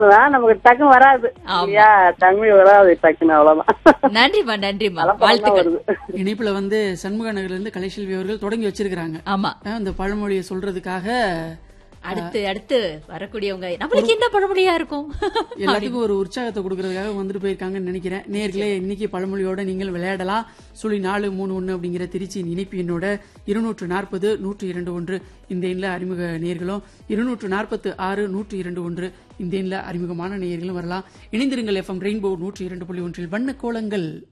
அதான் நமக்கு டக்குன்னு வராது ஆமா. இல்லையா தமிழ் வராது டக்குன்னு அவ்வளவுதான் நன்றிமா நன்றிமா மனப்பாடம் தான் வாழ்த்துக்கள் வருது இணைப்புல வந்து சண்முக நகர்ல இருந்து கலைசெல்வி அவர்கள் தொடங்கி வச்சிருக்கிறாங்க ஆமா அஹ் அந்த பழமொழியை சொல்றதுக்காக அடுத்து அடுத்து வரக்கூடியவங்க நம்மளுக்கு என்ன பழமொழியா இருக்கும் எல்லாத்துக்கும் ஒரு உற்சாகத்தை கொடுக்கறதுக்காக வந்துட்டு போயிருக்காங்கன்னு நினைக்கிறேன் நேர்களே இன்னைக்கு பழமொழியோட நீங்கள் விளையாடலாம் சுழி நாலு மூணு ஒன்று அப்படிங்கிற திருச்சியின் இணைப்பு எண்ணோட இருநூற்று நாற்பது நூற்று இரண்டு ஒன்று இந்த எண்ணில் அறிமுக நேர்களும் இருநூற்று நாற்பத்து ஆறு நூற்று இரண்டு ஒன்று இந்த எண்ணில் அறிமுகமான நேர்களும் வரலாம் இணைந்திருங்கள் எஃப்எம் ரெயின்போ நூற்று இரண்டு புள்ளி ஒன்றில் வண்ண கோலங்கள்